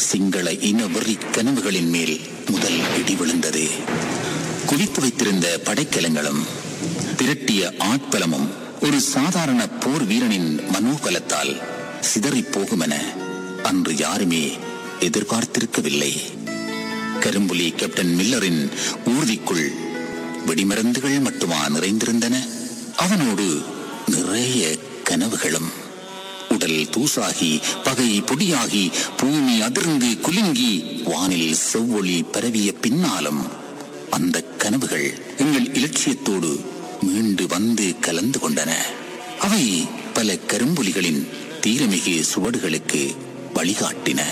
சிங்கள இன வெறி கனவுகளின் மேல் முதல் இடி விழுந்தது குவித்து வைத்திருந்த படைக்கலங்களும் திரட்டிய ஆட்பலமும் ஒரு சாதாரண போர் வீரனின் மனோபலத்தால் சிதறிப் போகுமென அன்று யாருமே எதிர்பார்த்திருக்கவில்லை கரும்புலி கேப்டன் மில்லரின் ஊர்திக்குள் வெடிமருந்துகள் மட்டுமா நிறைந்திருந்தன அவனோடு நிறைய கனவுகளும் உடல் தூசாகி பகை பொடியாகி பூமி அதிர்ந்து குலுங்கி வானில் செவ்வொளி பரவிய பின்னாலும் அந்த கனவுகள் எங்கள் இலட்சியத்தோடு மீண்டு வந்து கலந்து கொண்டன அவை பல கரும்புலிகளின் தீரமிகு சுவடுகளுக்கு வழிகாட்டின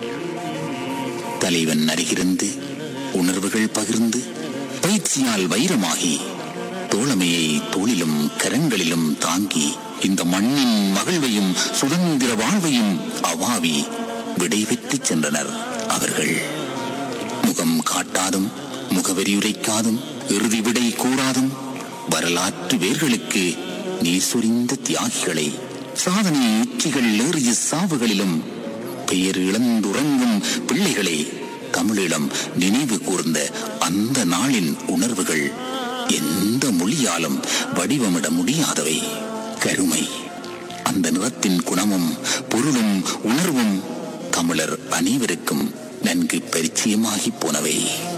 தலைவன் அருகிருந்து உணர்வுகள் பகிர்ந்து பயிற்சியால் வைரமாகி தோழமையை தோளிலும் கரங்களிலும் தாங்கி இந்த மண்ணின் மகிழ்வையும் சுதந்திர வாழ்வையும் அவாவி விடை பெற்றுச் சென்றனர் அவர்கள் முகம் காட்டாதும் முகவரியுரைக்காதும் இறுதி விடை கூறாதும் வரலாற்று வேர்களுக்கு நீர் சொரிந்த தியாகிகளை சாதனை உச்சிகள் ஏறிய சாவுகளிலும் பெயர் இழந்துறங்கும் பிள்ளைகளை தமிழீழம் நினைவு கூர்ந்த அந்த நாளின் உணர்வுகள் எந்த மொழியாலும் வடிவமிட முடியாதவை கருமை அந்த நிறத்தின் குணமும் பொருளும் உணர்வும் தமிழர் அனைவருக்கும் நன்கு பரிச்சயமாகி போனவை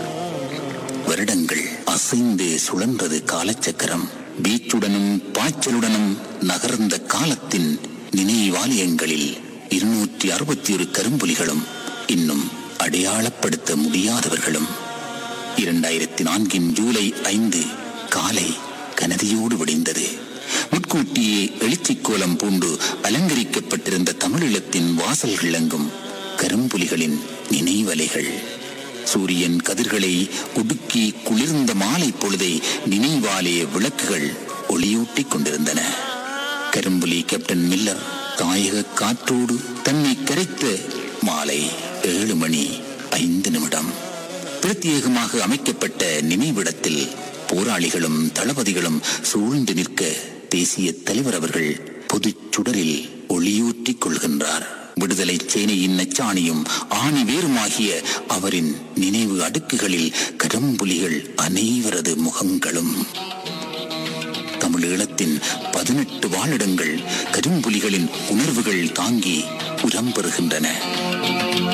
வருடங்கள் அசைந்து சுழன்றது காலச்சக்கரம் வீச்சுடனும் பாய்ச்சலுடனும் நகர்ந்த காலத்தின் நினைவாலயங்களில் இருநூற்றி அறுபத்தி ஒரு கரும்புலிகளும் இன்னும் அடையாளப்படுத்த முடியாதவர்களும் இரண்டாயிரத்தி நான்கின் ஜூலை ஐந்து காலை கனதியோடு விடிந்தது முன்கூட்டியே எழுச்சிக் கோலம் பூண்டு அலங்கரிக்கப்பட்டிருந்த தமிழீழத்தின் வாசல்கள் எங்கும் கரும்புலிகளின் நினைவலைகள் சூரியன் கதிர்களை ஒடுக்கி குளிர்ந்த மாலை பொழுதை நினைவாலே விளக்குகள் ஒளியூட்டிக் கொண்டிருந்தன கரும்புலி கேப்டன் மில்லர் தாயக காற்றோடு தன்னை கரைத்த மாலை ஏழு மணி ஐந்து நிமிடம் பிரத்யேகமாக அமைக்கப்பட்ட நினைவிடத்தில் போராளிகளும் தளபதிகளும் சூழ்ந்து நிற்க தேசிய தலைவர் அவர்கள் பொதுச் சுடரில் ஒளியூற்றிக் கொள்கின்றார் விடுதலை சேனையின் நச்சாணியும் ஆணி வேறுமாகிய அவரின் நினைவு அடுக்குகளில் கரும்புலிகள் அனைவரது முகங்களும் தமிழீழத்தின் பதினெட்டு வாழிடங்கள் கரும்புலிகளின் உணர்வுகள் தாங்கி உரம் பெறுகின்றன